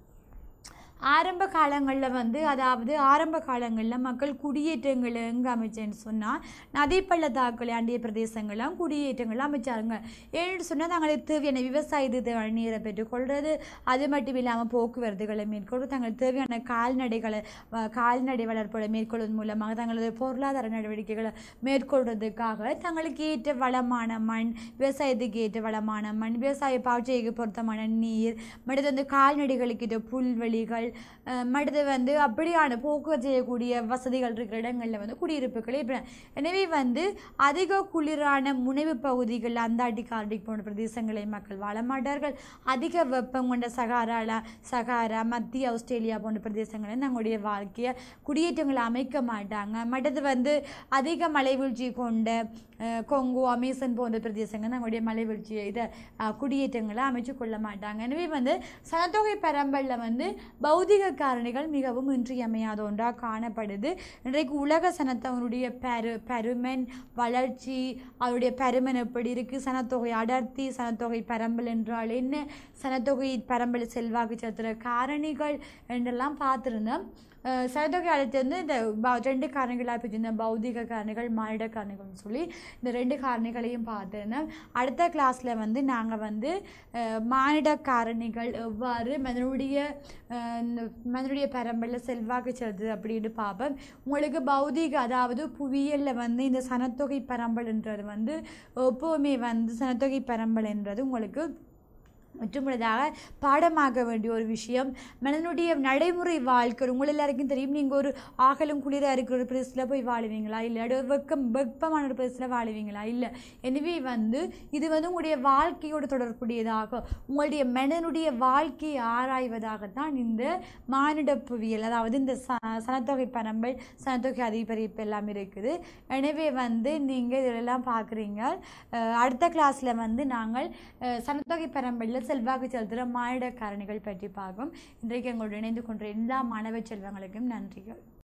ஆரம்ப காலங்களில் வந்து அதாவது ஆரம்ப காலங்களில் மக்கள் குடியேற்றங்களை எங்கே அமைச்சேன்னு சொன்னால் நதி பள்ளத்தாக்களை அண்டிய பிரதேசங்கள்லாம் குடியேற்றங்கள் அமைச்சாருங்க ஏன்னு சொன்னால் தங்களுக்கு தேவையான விவசாயத்து தேவையான நீரை பெற்றுக்கொள்வது அது மட்டும் இல்லாமல் போக்குவரத்துகளை மேற்கொள்வது தங்களுக்கு தேவையான கால்நடைகளை வ- கால்நடை வளர்ப்புகளை மேற்கொள்வதன் மூலமாக தங்களது பொருளாதார நடவடிக்கைகளை மேற்கொள்வதற்காக தங்களுக்கு ஏற்ற வளமான மண் விவசாயத்துக்கு ஏற்ற வளமான மண் விவசாய பாய்ச்சைக்கு பொருத்தமான நீர் மற்றது வந்து கால்நடைகளுக்கு ஏற்ற புல்வெளிகள் அஹ், மற்றது வந்து அப்படியான போக்குவரத்து செய்யக்கூடிய வசதிகள் இருக்கிற இடங்களில் வந்து குடியிருப்புகள் இருப்பின எனவே வந்து அதிக குளிரான முனைவு பகுதிகள் அந்தார்டிக் ஆர்டிக் போன்ற பிரதேசங்களை மக்கள் வாழ மாட்டார்கள் அதிக வெப்பம் கொண்ட சகாரால சகாரா மத்திய ஆஸ்திரேலியா போன்ற பிரதேசங்களில் தங்களுடைய வாழ்க்கையை குடியேற்றங்களை அமைக்க மாட்டாங்க மற்றது வந்து அதிக மலைவீழ்ச்சி கொண்ட அஹ், கொங்கோ அமேசன் போன்ற பிரதேசங்கள் தங்களுடைய மலைவீழ்ச்சியை இதை அஹ், குடியேற்றங்களை அமைச்சு கொள்ள மாட்டாங்க எனவே வந்து சனத்தொகை பரம்பலில் வந்து பௌதிக காரணிகள் மிகவும் இன்றியமையாத ஒன்றாக காணப்படுது இன்றைக்கு உலக சனத்தவனுடைய பெரு பெருமன் வளர்ச்சி அவருடைய பெருமன் எப்படி இருக்குது சனத்தொகை அடர்த்தி சனத்தொகை பரம்பல் என்றால் என்ன சனத்தொகை பரம்பல் செல்வாக்கு செலுத்துகிற காரணிகள் என்றெல்லாம் பார்த்துருந்தோம் அஹ் சனத்தொகை அழைத்து வந்து இந்த ப- ரெண்டு காரணிகளாக பிரிச்சிருந்தேன் பௌதிக காரணிகள் மானிட காரணிகள்னு சொல்லி இந்த ரெண்டு காரணிகளையும் பார்த்துருந்தோம் அடுத்த கிளாஸில் வந்து நாங்கள் வந்து அஹ், மானிட காரணிகள் எவ்வாறு மனிதனுடைய அஹ், இந்த மனிதனுடைய பரம்பலில் செல்வாக்கு செலுத்துது அப்படின்னு பார்ப்போம் உங்களுக்கு பௌதிக அதாவது புவியியலில் வந்து இந்த சனத்தொகை பரம்பல்ன்றது வந்து எப்போவுமே வந்து சனத்தொகை பரம்பல் என்றது உங்களுக்கு முற்றுமுழுதாக பாடமாக வேண்டிய ஒரு விஷயம் மனிதனுடைய நடைமுறை வாழ்க்கை உங்கள் எல்லாருக்கும் தெரியும் நீங்கள் ஒரு ஆகலும் குளிராக இருக்கிற ஒரு பிரதேசத்தில் போய் வாழுவீங்களா இல்லை ஒரு வெக்கம் வெப்பமான ஒரு பிரதேசத்தில் வாழுவீங்களா இல்லை எனவே வந்து இது வந்து உங்களுடைய வாழ்க்கையோடு தொடர்புடையதாக உங்களுடைய மனிதனுடைய வாழ்க்கையை ஆராய்வதாகத்தான் இந்த மானிட புவியியல் அதாவது இந்த ச சனத்தொகை பரம்பல் சனத்தொகை அதிபரிப்பு எல்லாம் இருக்குது எனவே வந்து நீங்கள் இதெல்லாம் பார்க்குறீங்க அடுத்த கிளாஸில் வந்து நாங்கள் அஹ், சனத்தொகை பரம்பலில் செல்வாக்கு செலுத்துகிற மானிட காரணிகள் பற்றி பார்ப்போம் இன்றைக்கு எங்களோடு இணைந்து கொண்ட எல்லா மாணவ செல்வங்களுக்கும் நன்றிகள்